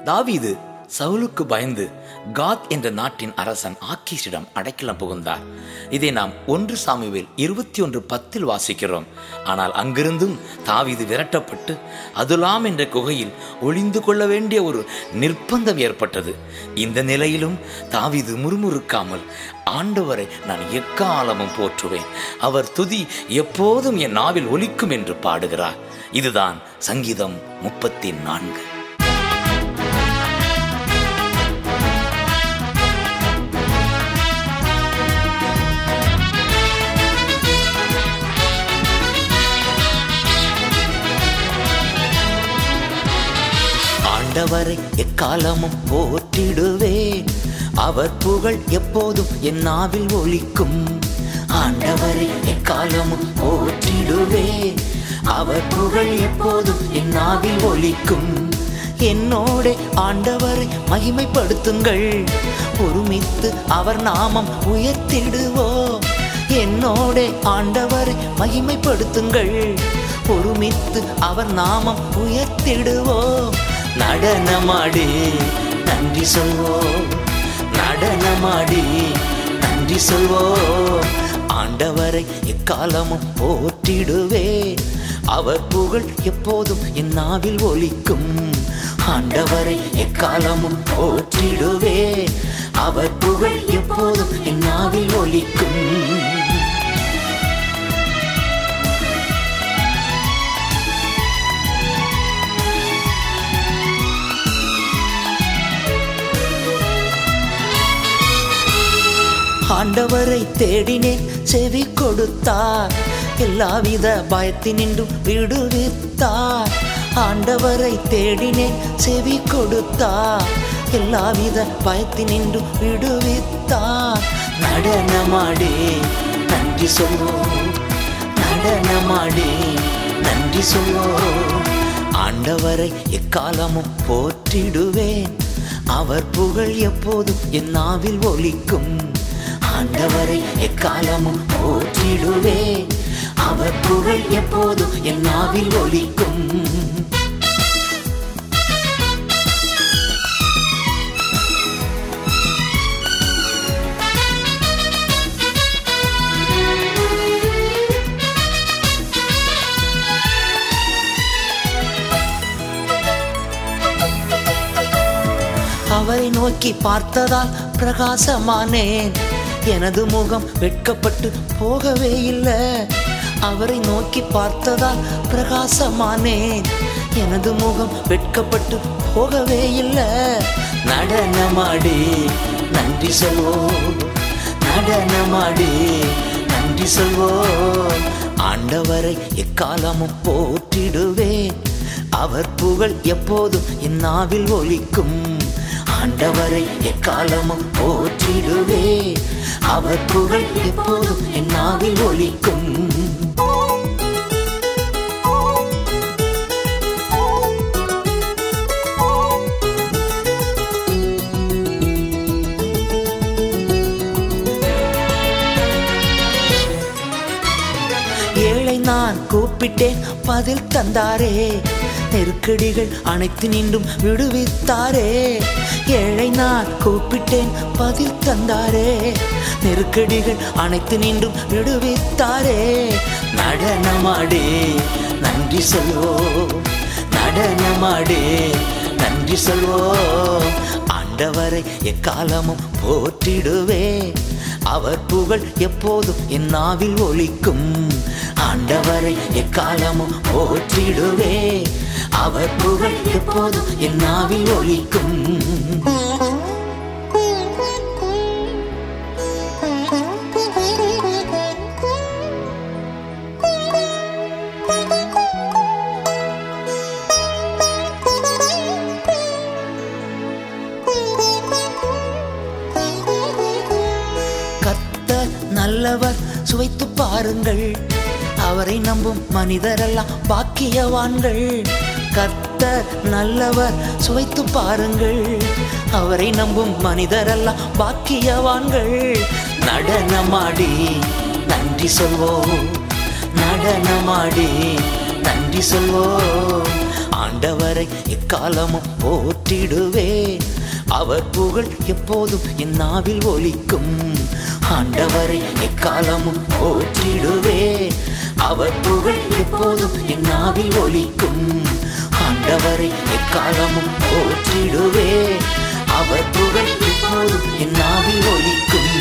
தாவீது சவுலுக்கு பயந்து காத் என்ற நாட்டின் அரசன் ஆக்கீஷிடம் அடைக்கலம் புகுந்தார் இதை நாம் ஒன்று சாமுவேல் இருபத்தி ஒன்று பத்தில் வாசிக்கிறோம் ஆனால் அங்கிருந்தும் தாவீது விரட்டப்பட்டு அதுலாம் என்ற குகையில் ஒளிந்து கொள்ள வேண்டிய ஒரு நிர்பந்தம் ஏற்பட்டது இந்த நிலையிலும் தாவீது முறுமுறுக்காமல் ஆண்டவரை நான் எக்காலமும் போற்றுவேன் அவர் துதி எப்போதும் என் நாவில் ஒலிக்கும் என்று பாடுகிறார் இதுதான் சங்கீதம் முப்பத்தி நான்கு ஆண்டவரை எக்காலமும் போற்றிடுவேன் அவர் புகழ் எப்போதும் என் நாவில் ஒலிக்கும் ஆண்டவரை எக்காலமும் போற்றிடுவேன் அவர் புகழ் எப்போதும் என் நாவில் ஒலிக்கும் என்னோட ஆண்டவரை மகிமைப்படுத்துங்கள் ஒருமித்து அவர் நாமம் உயர்த்திடுவோம் என்னோட ஆண்டவரை மகிமைப்படுத்துங்கள் ஒருமித்து அவர் நாமம் உயர்த்திடுவோம் நடனமாடி நன்றி சொல்வோம் நடனமாடி நன்றி சொல்வோம் ஆண்டவரை எக்காலமும் போற்றிடுவேன் அவர் புகழ் எப்போதும் என் நாவில் ஒலிக்கும் ஆண்டவரை எக்காலமும் போற்றிடுவேன் அவர் புகழ் எப்போதும் என் நாவில் ஒலிக்கும் ஆண்டவரை தேடினேன் செவி கொடுத்தார் எல்லாவித பயத்தினின்றும் விடுவித்தார் ஆண்டவரை தேடினேன் செவி கொடுத்தார் எல்லாவித பயத்தினின்றும் விடுவித்தார் நடனமாடி நன்றி சொல்வோம் நடனமாடி நன்றி சொல்வோம் ஆண்டவரை எக்காலமும் போற்றிடுவேன் அவர் புகழ் எப்போதும் என் நாவில் ஒலிக்கும் ஆண்டவரை எக்காலமும் போற்றிடுவேன் அவர் புகழ் எப்போதும் என் நாவில் ஒலிக்கும் அவரை நோக்கி பார்த்ததால் பிரகாசமானேன் எனது முகம் வெட்கப்பட்டு போகவே இல்லை அவரை நோக்கி பார்த்ததால் பிரகாசமானேன் எனது முகம் வெட்கப்பட்டு போகவே இல்லை நடனமாடி நன்றி சொல்வோம் நடனமாடி நன்றி சொல்வோம் ஆண்டவரை எக்காலமும் போற்றிடுவேன் அவர் புகழ் எப்போதும் என் நாவில் ஒலிக்கும் ஆண்டவரை எக்காலமும் போற்றிடுவே அவர் புகழ் எப்போதும் என் நாவில் ஒலிக்கும் ஏழை நான் கூப்பிட்டேன் பதில் தந்தாரே நெருக்கடிகள் அனைத்து நின்றும் விடுவித்தாரே ஏழை நான் கூப்பிட்டேன் பதில் தந்தாரே நெருக்கடிகள் அனைத்து நின்றும் விடுவித்தாரே நடனமாடி நன்றி சொல்வோம் நடனமாடி நன்றி சொல்வோம் ஆண்டவரை எக்காலமும் போற்றிடுவேன் அவர் புகழ் எப்போதும் என் நாவில் ஒலிக்கும் ஆண்டவரை எக்காலமும் போற்றிடுவே அவர் புகழ் எப்போதும் என் நாவில் ஒலிக்கும் கர்த்தர் நல்லவர் சுவைத்து பாருங்கள் அவரை நம்பும் மனிதரெல்லாம் பாக்கியவான்கள் கர்த்தர் நல்லவர் சுவைத்து பாருங்கள் அவரை நம்பும் மனிதரெல்லாம் பாக்கியவான்கள் நடனமாடி நன்றி சொல்வோம் நடனமாடி நன்றி சொல்வோம் ஆண்டவரை எக்காலமும் போற்றிடுவேன் அவர் புகழ் எப்போதும் என் நாவில் ஒலிக்கும் ஆண்டவரை எக்காலமும் போற்றிடுவேன் அவர் புகழ் எப்போதும் என் நாவில் ஒலிக்கும் ஆண்டவரை எக்காலமும் போற்றிடுவேன் அவர் புகழ் எப்போதும் என் நாவில் ஒலிக்கும்